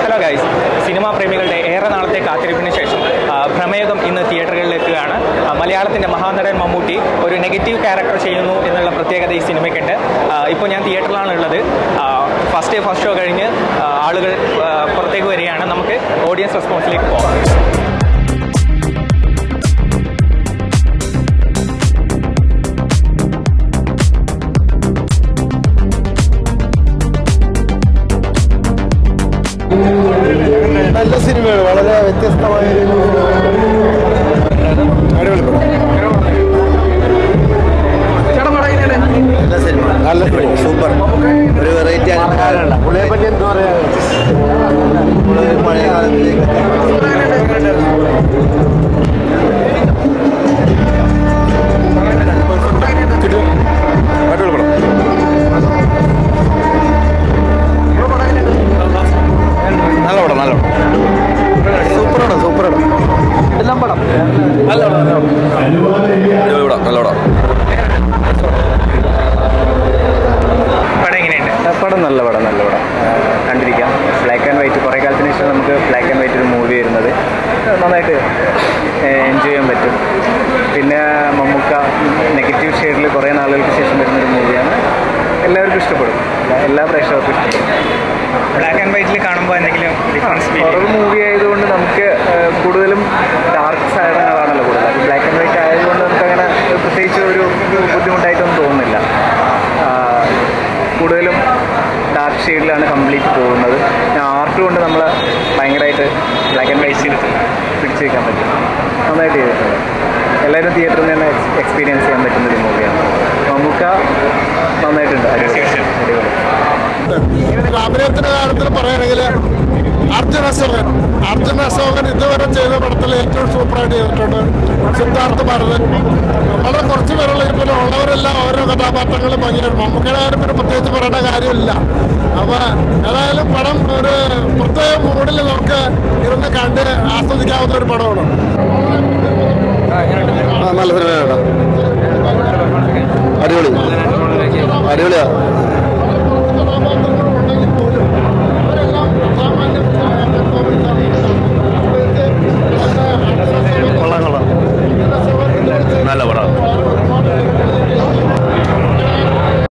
Hello guys cinema പ്രേമികളുടെ ഏറെ നാളത്തെ കാത്തിരിപ്പിന് ശേഷം ആ, ഭ്രമയുഗം ഇന്ന് തിയേറ്ററുകളിലെത്തുകയാണ് ആ, മലയാളത്തിന്റെ മഹാനടൻ മമ്മൂട്ടി ഒരു നെഗറ്റീവ് ക്യാരക്ടർ ചെയ്യുന്നു എന്നുള്ള പ്രത്യേകത ഈ സിനിമയ്ക്കുണ്ട് ആ, ഇപ്പോൾ ഞാൻ തിയേറ്ററിലാണ് ഉള്ളത് ഫസ്റ്റ് ഡേ ഫസ്റ്റ് ഷോ കഴിഞ്ഞ് ആ, ആളുകൾ ആ, പുറത്തേക്ക് വരികയാണ് നമുക്ക് ഓഡിയൻസ് റെസ്പോൺസിലേക്ക് പോകാം നല്ല സിനിമയാണ് വളരെ വ്യത്യസ്തമായ ഒരു അടിപൊളി പടം. നല്ല സിനിമ നല്ല സിനിമ സൂപ്പർ ഒരു വെറൈറ്റി പുള്ളിയെ പറ്റി എന്താ പറയാ പുള്ളി പഴയ കാലത്തിലേക്ക് അടിപൊളി പടം നല്ല പടം നല്ല പടം സൂപ്പർ പടം സൂപ്പർ പടം എല്ലാം പടം നല്ല പടം നല്ല പടം നല്ല പടം പടം എങ്ങനെയുണ്ട് പടം നല്ല പടം നല്ല പടം ആ, കണ്ടിരിക്കാം ബ്ലാക്ക് ആൻഡ് വൈറ്റ് കുറേ കാലത്തിന് ശേഷം നമുക്ക് ബ്ലാക്ക് ആൻഡ് വൈറ്റ് ഒരു മൂവി വരുന്നത് നന്നായിട്ട് എൻജോയ് ചെയ്യാൻ പറ്റും പിന്നെ മമ്മൂക്ക നെഗറ്റീവ് ഷെയ്ഡിൽ കുറേ നാളുകൾക്ക് ശേഷം വരുന്നൊരു മൂവിയാണ് എല്ലാവർക്കും ഇഷ്ടപ്പെടും എല്ലാ- എല്ലാ പ്രേക്ഷകർക്കും ഇഷ്ടപ്പെടും ബ്ലാക്ക് ആൻഡ് വൈറ്റിൽ കാണുമ്പോൾ എന്തെങ്കിലും ഡിഫറൻസ് ഫീൽ ഹൊറർ മൂവി ആയതുകൊണ്ട് നമുക്ക് ആ, കൂടുതലും ഡാർക്ക് സാധനങ്ങളാണല്ലോ കൂടുതൽ അപ്പോൾ ബ്ലാക്ക് ആൻഡ് വൈറ്റ് ആയതുകൊണ്ട് നമുക്ക് അങ്ങനെ പ്രത്യേകിച്ച് ഒരു ബുദ്ധിമുട്ടായിട്ടൊന്നും തോന്നുന്നില്ല ആ, കൂടുതലും ഡാർക്ക് ഷെയ്ഡിലാണ് കംപ്ലീറ്റ് പോകുന്നത് പിന്നെ ആർട്ട് കൊണ്ട് നമ്മൾ ഭയങ്കരമായിട്ട് ബ്ലാക്ക് ആൻഡ് വൈറ്റ് ചെയ്ത് പിടിച്ചു വയ്ക്കാൻ പറ്റും നന്നായിട്ട് ചെയ്തിട്ടുണ്ട് എല്ലാവരും തിയേറ്ററിൽ നിന്ന് തന്നെ എക്സ്പീരിയൻസ് ചെയ്യാൻ പറ്റുന്ന ഒരു മൂവിയാണ് മമ്മൂക്ക നന്നായിട്ടുണ്ട് അടിപൊളി അടിപൊളി അഭിനയത്തിന്റെ കാര്യത്തിൽ പറയുകയാണെങ്കിൽ അർജുൻ അശോകൻ അർജുൻ അശോകൻ ഇതുവരെ ചെയ്ത പടത്തിൽ ഏറ്റവും സൂപ്പറായിട്ട് ചെയ്തിട്ടുണ്ട് സിദ്ധാർത്ഥ ഭരതൻ വളരെ കുറച്ച് പേരുള്ള ഇപ്പോൾ ഉള്ളവരെല്ലാം ഓരോ കഥാപാത്രങ്ങളും ഭംഗിയാണ് മമ്മൂക്കയുടെ കാര്യം പിന്നെ പ്രത്യേകിച്ച് പറയേണ്ട കാര്യമില്ല അപ്പൊ ഏതായാലും പടം ഒരു പ്രത്യേക മൂഡിൽ നമുക്ക് ഇരുന്ന് കണ്ട് ആസ്വദിക്കാവുന്ന ഒരു പടമാണ് നല്ല സിനിമ